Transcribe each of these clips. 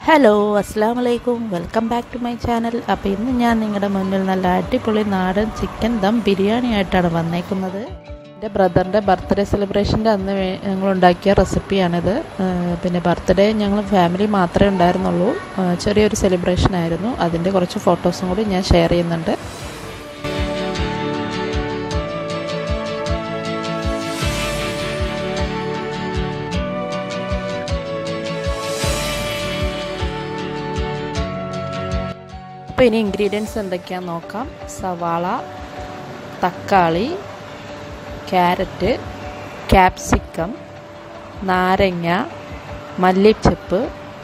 hello അസ്സാം വലൈക്കും welcome back to my channel അപ്പോൾ ഇന്ന് ഞാൻ നിങ്ങളുടെ മുന്നിൽ നല്ല അടിപൊളി നാടൻ ചിക്കൻ ദം ബിരിയാണി ആയിട്ടാണ് വന്നേക്കുന്നത് എൻ്റെ ബ്രദറിൻ്റെ ബർത്ത്ഡേ സെലിബ്രേഷൻ്റെ അന്ന് വേ- ഞങ്ങൾ ഉണ്ടാക്കിയ റെസിപ്പിയാണിത് ആ, പിന്നെ ബർത്ത്ഡേ ഞങ്ങൾ ഫാമിലി മാത്രമേ ഉണ്ടായിരുന്നുള്ളൂ ആ, ചെറിയൊരു സെലിബ്രേഷൻ ആയിരുന്നു അതിൻ്റെ കുറച്ച് ഫോട്ടോസും കൂടി ഞാൻ ഷെയർ ചെയ്യുന്നുണ്ട് അപ്പോൾ ഇനി ഇൻഗ്രീഡിയൻസ് എന്തൊക്കെയാണെന്ന് നോക്കാം സവാള തക്കാളി ക്യാരറ്റ് ക്യാപ്സിക്കം നാരങ്ങ മല്ലിച്ചപ്പ്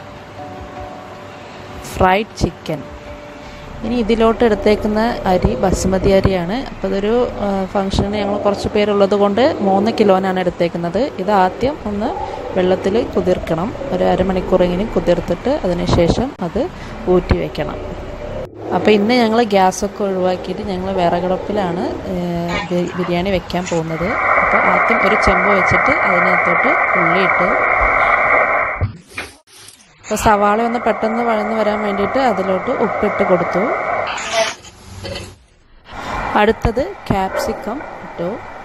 ഫ്രൈഡ് ചിക്കൻ ഇനി ഇതിലോട്ട് എടുത്തേക്കുന്ന അരി ബസുമതി അരിയാണ് അപ്പോൾ ഇതൊരു ഫംഗ്ഷന് ഞങ്ങൾ കുറച്ച് പേരുള്ളത് കൊണ്ട് മൂന്ന് കിലോനാണ് എടുത്തേക്കുന്നത് ഇത് ആദ്യം ഒന്ന് വെള്ളത്തിൽ കുതിർക്കണം ഒരു അരമണിക്കൂറെങ്കിലും കുതിർത്തിട്ട് അതിനുശേഷം അത് ഊറ്റി വയ്ക്കണം അപ്പോൾ ഇന്ന് ഞങ്ങൾ ഗ്യാസൊക്കെ ഒഴിവാക്കിയിട്ട് ഞങ്ങൾ വിറകടുപ്പിലാണ് ഏഹ്, ബി- ബിരിയാണി വെക്കാൻ പോകുന്നത് അപ്പോൾ ആദ്യം ഒരു ചെമ്പ് വെച്ചിട്ട് അതിനകത്തോട്ട് ഉള്ളിയിട്ട് അപ്പോൾ സവാള ഒന്ന് പെട്ടെന്ന് വഴന്ന് വരാൻ വേണ്ടിയിട്ട് അതിലോട്ട് ഉപ്പിട്ട് കൊടുത്തു അടുത്തത് ക്യാപ്സിക്കം ഇട്ടു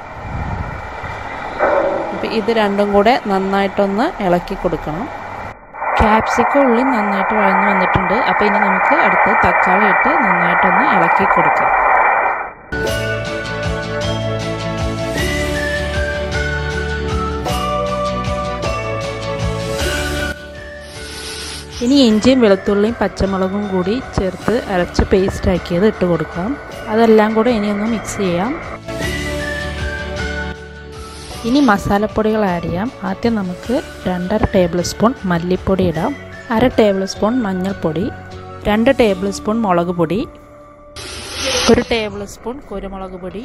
അപ്പോൾ ഇത് രണ്ടും കൂടെ നന്നായിട്ടൊന്ന് ഇളക്കി കൊടുക്കണം ക്യാപ്സിക്കം ഉള്ളി നന്നായിട്ട് വഴന്ന് വന്നിട്ടുണ്ട് അപ്പോൾ ഇനി നമുക്ക് അടുത്ത് തക്കാളി ഇട്ട് നന്നായിട്ടൊന്ന് ഇളക്കി കൊടുക്കാം ഇനി ഇഞ്ചിയും വെളുത്തുള്ളിയും പച്ചമുളകും കൂടി ചേർത്ത് അരച്ച് പേസ്റ്റ് ആക്കിയത് ഇട്ട് കൊടുക്കാം അതെല്ലാം കൂടെ ഇനി ഒന്ന് മിക്സ് ചെയ്യാം ഇനി മസാലപ്പൊടികൾ ആഡ് ചെയ്യാം ആദ്യം നമുക്ക് രണ്ടര ടേബിൾ സ്പൂൺ മല്ലിപ്പൊടി ഇടാം അര ടേബിൾ സ്പൂൺ മഞ്ഞൾപ്പൊടി രണ്ട് ടേബിൾ സ്പൂൺ മുളക് പൊടി ഒരു ടേബിൾ സ്പൂൺ കുരുമുളക് പൊടി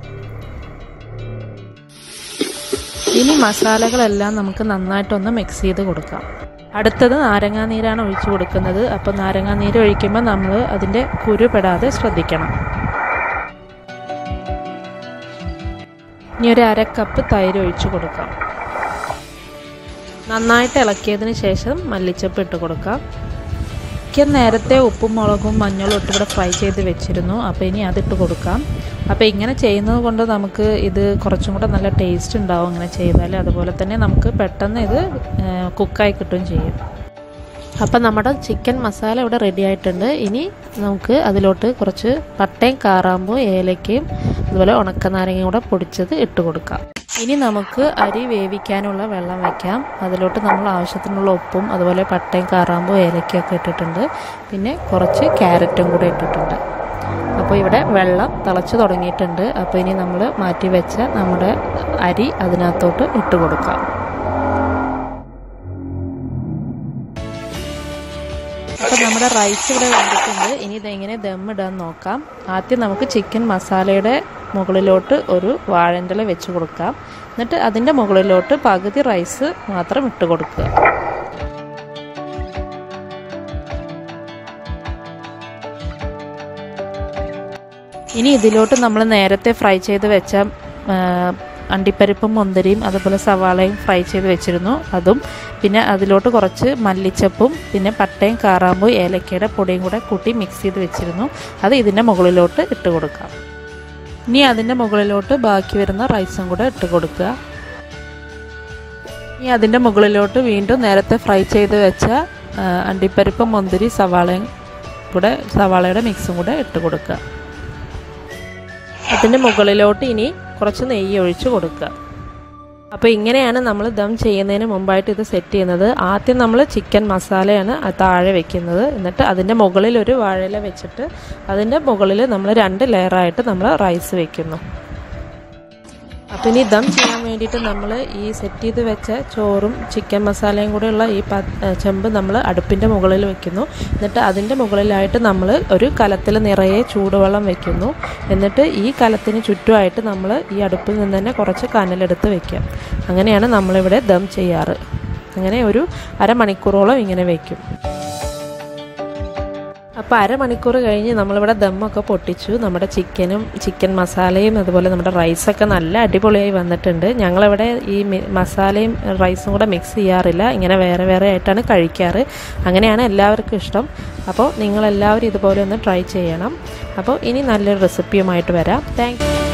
ഇനി മസാലകളെല്ലാം നമുക്ക് നന്നായിട്ടൊന്ന് മിക്സ് ചെയ്ത് കൊടുക്കാം അടുത്തത് നാരങ്ങാനീരാണ് ഒഴിച്ചു കൊടുക്കുന്നത് അപ്പോൾ നാരങ്ങാനീര് ഒഴിക്കുമ്പോൾ നമ്മൾ അതിൻ്റെ കുരു പെടാതെ ശ്രദ്ധിക്കണം ഇനി ഒരു അര കപ്പ് തൈര് ഒഴിച്ചു കൊടുക്കാം നന്നായിട്ട് ഇളക്കിയതിന് ശേഷം മല്ലിച്ചപ്പ് ഇട്ട് കൊടുക്കാം ചിക്കൻ നേരത്തെ ഉപ്പും മുളകും മഞ്ഞളും ഇട്ട് ഇവിടെ ഫ്രൈ ചെയ്ത് വെച്ചിരുന്നു അപ്പോൾ ഇനി അതിട്ട് കൊടുക്കാം അപ്പോൾ ഇങ്ങനെ ചെയ്യുന്നത് കൊണ്ട് നമുക്ക് ഇത് കുറച്ചും കൂടെ നല്ല ടേസ്റ്റ് ഉണ്ടാവും ഇങ്ങനെ ചെയ്താൽ അതുപോലെ തന്നെ നമുക്ക് പെട്ടെന്ന് ഇത് കുക്കായി കിട്ടുകയും ചെയ്യും അപ്പം നമ്മുടെ ചിക്കൻ മസാല ഇവിടെ റെഡി ആയിട്ടുണ്ട് ഇനി നമുക്ക് അതിലോട്ട് കുറച്ച് പട്ടയും കാറാമ്പും ഏലക്കയും അതുപോലെ ഉണക്കനാരങ്ങയും കൂടെ പൊടിച്ചത് ഇട്ട് കൊടുക്കാം ഇനി നമുക്ക് അരി വേവിക്കാനുള്ള വെള്ളം വയ്ക്കാം അതിലോട്ട് നമ്മൾ ആവശ്യത്തിനുള്ള ഉപ്പും അതുപോലെ പട്ടയും കാറാമ്പും ഏലക്കയൊക്കെ ഇട്ടിട്ടുണ്ട് പിന്നെ കുറച്ച് ക്യാരറ്റും കൂടെ ഇട്ടിട്ടുണ്ട് അപ്പോൾ ഇവിടെ വെള്ളം തിളച്ച് തുടങ്ങിയിട്ടുണ്ട് അപ്പോൾ ഇനി നമ്മൾ മാറ്റി വെച്ച നമ്മുടെ അരി അതിനകത്തോട്ട് ഇട്ട് കൊടുക്കാം അപ്പോൾ നമ്മുടെ റൈസ് ഇവിടെ വെന്തിട്ടുണ്ട് ഇനി ഇതെങ്ങനെ ദം ഇടാൻ നോക്കാം ആദ്യം നമുക്ക് ചിക്കൻ മസാലയുടെ മുകളിലോട്ട് ഒരു വാഴൻ്റെല വെച്ച് കൊടുക്കാം എന്നിട്ട് അതിൻ്റെ മുകളിലോട്ട് പകുതി റൈസ് മാത്രം ഇട്ട് കൊടുക്കുക ഇനി ഇതിലോട്ട് നമ്മൾ നേരത്തെ ഫ്രൈ ചെയ്ത് വെച്ച ആ, അണ്ടിപ്പരിപ്പും മുന്തിരിയും അതുപോലെ സവാളയും ഫ്രൈ ചെയ്ത് വെച്ചിരുന്നു അതും പിന്നെ അതിലോട്ട് കുറച്ച് മല്ലിച്ചപ്പും പിന്നെ പട്ടയും കാറാമ്പും ഏലക്കയുടെ പൊടിയും കൂടെ കൂട്ടി മിക്സ് ചെയ്ത് വെച്ചിരുന്നു അത് ഇതിൻ്റെ മുകളിലോട്ട് ഇട്ട് കൊടുക്കാം ഇനി അതിൻ്റെ മുകളിലോട്ട് ബാക്കി വരുന്ന റൈസും കൂടെ ഇട്ട് കൊടുക്കുക ഇനി അതിൻ്റെ മുകളിലോട്ട് വീണ്ടും നേരത്തെ ഫ്രൈ ചെയ്ത് വെച്ച ആ, അണ്ടിപ്പരിപ്പും മുന്തിരി സവാളയും കൂടെ സവാളയുടെ മിക്സും കൂടെ ഇട്ട് കൊടുക്കുക അതിൻ്റെ മുകളിലോട്ട് ഇനി കുറച്ച് നെയ്യ് ഒഴിച്ച് കൊടുക്കുക അപ്പോൾ ഇങ്ങനെയാണ് നമ്മൾ ദം ചെയ്യുന്നതിന് മുമ്പായിട്ട് ഇത് സെറ്റ് ചെയ്യുന്നത് ആദ്യം നമ്മൾ ചിക്കൻ മസാലയാണ് ആ താഴെ വെക്കുന്നത് എന്നിട്ട് അതിൻ്റെ മുകളിൽ ഒരു വാഴയില വെച്ചിട്ട് അതിൻ്റെ മുകളിൽ നമ്മൾ രണ്ട് ലെയറായിട്ട് നമ്മൾ റൈസ് വെക്കുന്നു അപ്പം ഇനി ദം ചെയ്യാൻ വേണ്ടിയിട്ട് നമ്മൾ ഈ സെറ്റ് ചെയ്ത് വെച്ച ചോറും ചിക്കൻ മസാലയും കൂടെയുള്ള ഈ പ ചെമ്പ് നമ്മൾ അടുപ്പിൻ്റെ മുകളിൽ വെക്കുന്നു എന്നിട്ട് അതിൻ്റെ മുകളിലായിട്ട് നമ്മൾ ഒരു കലത്തിൽ നിറയെ ചൂടുവെള്ളം വെക്കുന്നു എന്നിട്ട് ഈ കലത്തിന് ചുറ്റുമായിട്ട് നമ്മൾ ഈ അടുപ്പിൽ നിന്ന് തന്നെ കുറച്ച് കനലെടുത്ത് വെക്കാം അങ്ങനെയാണ് നമ്മളിവിടെ ദം ചെയ്യാറ് അങ്ങനെ ഒരു അരമണിക്കൂറോളം ഇങ്ങനെ വെക്കും അപ്പോൾ അപ്പോൾ അരമണിക്കൂർ കഴിഞ്ഞ് നമ്മളിവിടെ ദമ്മൊക്കെ പൊട്ടിച്ചു നമ്മുടെ ചിക്കനും ചിക്കൻ മസാലയും അതുപോലെ നമ്മുടെ റൈസൊക്കെ നല്ല അടിപൊളിയായി വന്നിട്ടുണ്ട് ഞങ്ങളിവിടെ ഈ മസാലയും റൈസും കൂടെ മിക്സ് ചെയ്യാറില്ല ഇങ്ങനെ വേറെ വേറെ ആയിട്ടാണ് കഴിക്കാറ് അങ്ങനെയാണ് എല്ലാവർക്കും ഇഷ്ടം അപ്പോൾ നിങ്ങളെല്ലാവരും ഇതുപോലെ ഒന്ന് ട്രൈ ചെയ്യണം അപ്പോൾ ഇനി നല്ലൊരു റെസിപ്പിയുമായിട്ട് വരാം താങ്ക്